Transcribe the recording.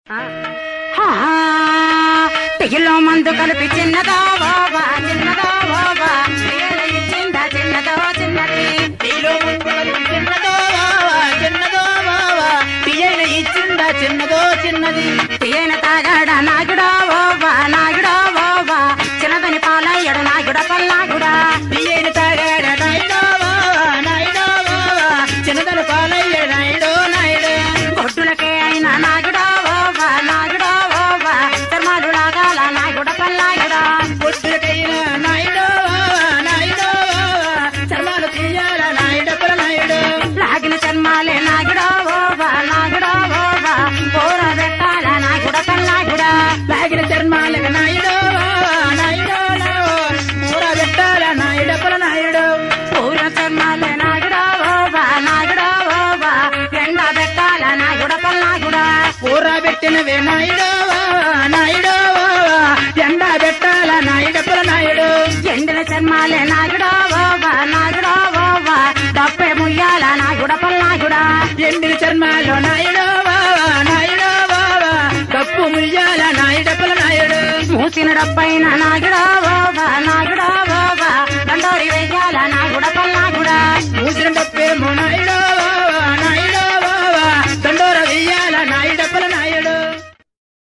టిగిలో మందు కలిపి చిన్నదో బాబా చిన్నదో బాబా తీయలు ఇచ్చిందా చిన్నదో చిన్నది నీలో ముందుగలు చిన్నదో బావా చిన్నదో బావా తీయన ఇచ్చిందా చిన్నదో చిన్నది తీయన తాగాడ నాగుడా బాబా నాగుడా బాబా చిన్నదని పాలయ్యడు నాగుడ పల్లాగుడా తీయని తాగాడ నాయుడో బావా నాయుడో బావా చిన్నదను పాలయ్య నాయుడో నాయుడు గొడ్డులకే అయినా నాగుడా బాబా నాగుడా బాబా చర్మాలు లాగాల నాగుడ పల్లాగుడా పొద్దులకైనా నాయుడో బావా నాయుడో బావా చర్మాలు తీయాల నాయుడపుర నాయుడు లాగిన చర్మాలే నాగుడా బాబా నాగుడా బాబా పోర పెట్టాల నాగుడ పల్లాగుడా లాగిన చర్మాలకు నాయుడో బావా నాయుడో నావో మూర పెట్టాల నాయుడపుర నాయుడు పూల చర్మాలే నాగుడా బాబా నాగుడా బాబా ఎండ పెట్టాల నాగుడ పల్లాగుడా కూర పెట్టినవే నాయుడో బావా నాయుడో బావా ఎండ పెట్టాల నాయుడపుర నాయుడు ఎండిన చర్మాలే నాగుడా బాబా నాగుడా బాబా డబ్బే ముయ్యాల నాగుడ పల్లాగుడా ఎండిన చర్మాలో నాయుడో బావా నాయుడో బావా కప్పు ముయ్యాల నాయుడపుల నాయుడు మూసిన డబ్బైన నాగుడా